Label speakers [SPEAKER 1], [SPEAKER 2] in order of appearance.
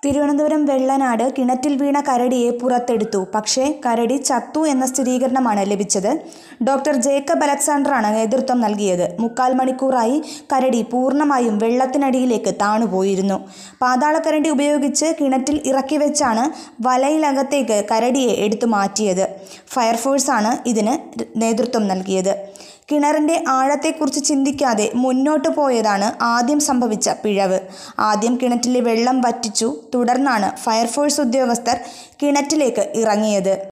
[SPEAKER 1] തിരുവനന്തപുരം വെള്ളനാട് കിണറ്റിൽ വീണ കരടിയെ പുറത്തെടുത്തു പക്ഷേ കരടി ചത്തു എന്ന സ്ഥിരീകരണമാണ് ലഭിച്ചത് ഡോക്ടർ ജേക്കബ് അലക്സാണ്ടറാണ് നേതൃത്വം നൽകിയത് മുക്കാൽ മണിക്കൂറായി കരടി പൂർണ്ണമായും വെള്ളത്തിനടിയിലേക്ക് താണുപോയിരുന്നു പാതാളക്കരണ്ടി ഉപയോഗിച്ച് കിണറ്റിൽ ഇറക്കി വെച്ചാണ് വലയിലകത്തേക്ക് കരടിയെ എടുത്തു മാറ്റിയത് ഫയർഫോഴ്സാണ് ഇതിന് നേതൃത്വം നൽകിയത് കിണറിന്റെ ആഴത്തെക്കുറിച്ച് ചിന്തിക്കാതെ മുന്നോട്ടു പോയതാണ് ആദ്യം സംഭവിച്ച പിഴവ് ആദ്യം കിണറ്റിലെ വെള്ളം വറ്റിച്ചു തുടർന്നാണ് ഫയർഫോഴ്സ് ഉദ്യോഗസ്ഥർ കിണറ്റിലേക്ക് ഇറങ്ങിയത്